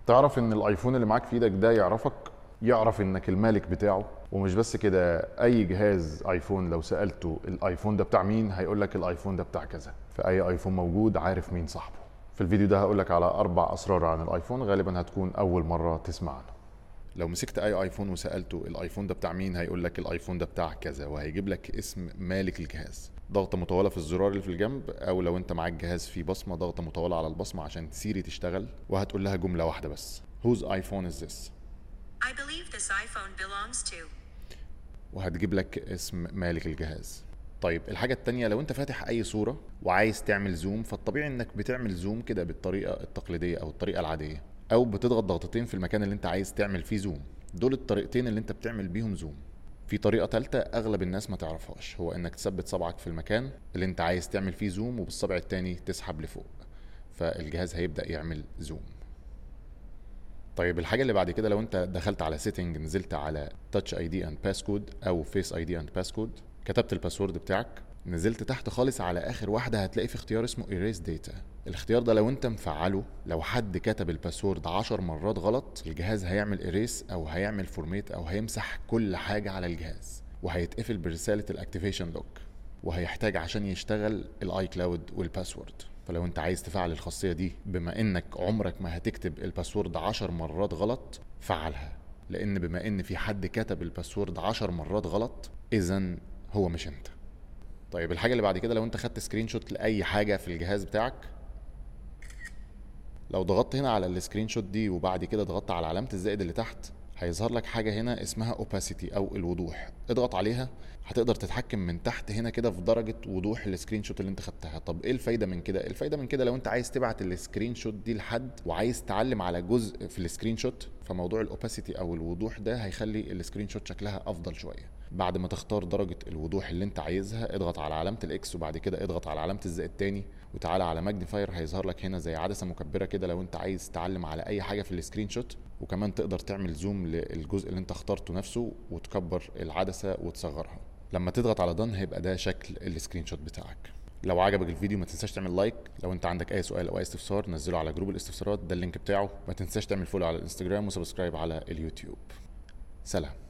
تعرف ان الايفون اللي معاك في ايدك ده يعرفك يعرف انك المالك بتاعه ومش بس كده اي جهاز ايفون لو سالته الايفون ده بتاع مين هيقول لك الايفون ده بتاع كذا فاي ايفون موجود عارف مين صاحبه في الفيديو ده هقول لك على اربع اسرار عن الايفون غالبا هتكون اول مره تسمع عنه لو مسكت اي ايفون وسالته الايفون ده بتاع مين هيقول لك الايفون ده بتاع كذا وهيجيب لك اسم مالك الجهاز ضغطه مطوله في الزرار اللي في الجنب او لو انت معاك جهاز فيه بصمه ضغطه مطوله على البصمه عشان سيري تشتغل وهتقول لها جمله واحده بس whose iPhone is this I believe this iPhone belongs to. وهتجيب لك اسم مالك الجهاز طيب الحاجة التانية لو انت فاتح اي صورة وعايز تعمل زوم فالطبيعي انك بتعمل زوم كده بالطريقة التقليدية او الطريقة العادية او بتضغط ضغطتين في المكان اللي انت عايز تعمل فيه زوم دول الطريقتين اللي انت بتعمل بيهم زوم في طريقة تالتة أغلب الناس ما تعرفهاش هو إنك تثبت صبعك في المكان اللي أنت عايز تعمل فيه زوم وبالصبع التاني تسحب لفوق فالجهاز هيبدأ يعمل زوم طيب الحاجة اللي بعد كده لو انت دخلت على سيتنج نزلت على تاتش اي دي اند باسكود او فيس اي دي اند باسكود كتبت الباسورد بتاعك نزلت تحت خالص على اخر واحدة هتلاقي في اختيار اسمه erase data الاختيار ده لو انت مفعله لو حد كتب الباسورد عشر مرات غلط الجهاز هيعمل erase او هيعمل فورميت او هيمسح كل حاجة على الجهاز وهيتقفل برسالة الاكتيفيشن لوك وهيحتاج عشان يشتغل الاي كلاود والباسورد فلو انت عايز تفعل الخاصية دي بما انك عمرك ما هتكتب الباسورد عشر مرات غلط فعلها لان بما ان في حد كتب الباسورد عشر مرات غلط اذا هو مش انت طيب الحاجة اللي بعد كده لو انت خدت سكرين شوت لأي حاجة في الجهاز بتاعك لو ضغطت هنا على السكرين شوت دي وبعد كده ضغطت على علامة الزائد اللي تحت هيظهر لك حاجة هنا اسمها opacity أو الوضوح اضغط عليها هتقدر تتحكم من تحت هنا كده في درجة وضوح السكرين شوت اللي انت خدتها طب ايه الفايدة من كده الفايدة من كده لو انت عايز تبعت السكرين شوت دي لحد وعايز تعلم على جزء في السكرين شوت فموضوع الاوباسيتي او الوضوح ده هيخلي السكرين شوت شكلها افضل شوية بعد ما تختار درجة الوضوح اللي انت عايزها اضغط على علامة الاكس وبعد كده اضغط على علامة الزائد تاني وتعالى على ماجنيفاير هيظهر لك هنا زي عدسة مكبرة كده لو انت عايز تعلم على اي حاجة في السكرين شوت وكمان تقدر تعمل زوم للجزء اللي انت اخترته نفسه وتكبر العدسة وتصغرها لما تضغط على دن هيبقى ده شكل السكرين شوت بتاعك لو عجبك الفيديو ما تنساش تعمل لايك لو انت عندك اي سؤال او اي استفسار نزله على جروب الاستفسارات ده اللينك بتاعه ما تنساش تعمل فولو على الانستجرام وسبسكرايب على اليوتيوب سلام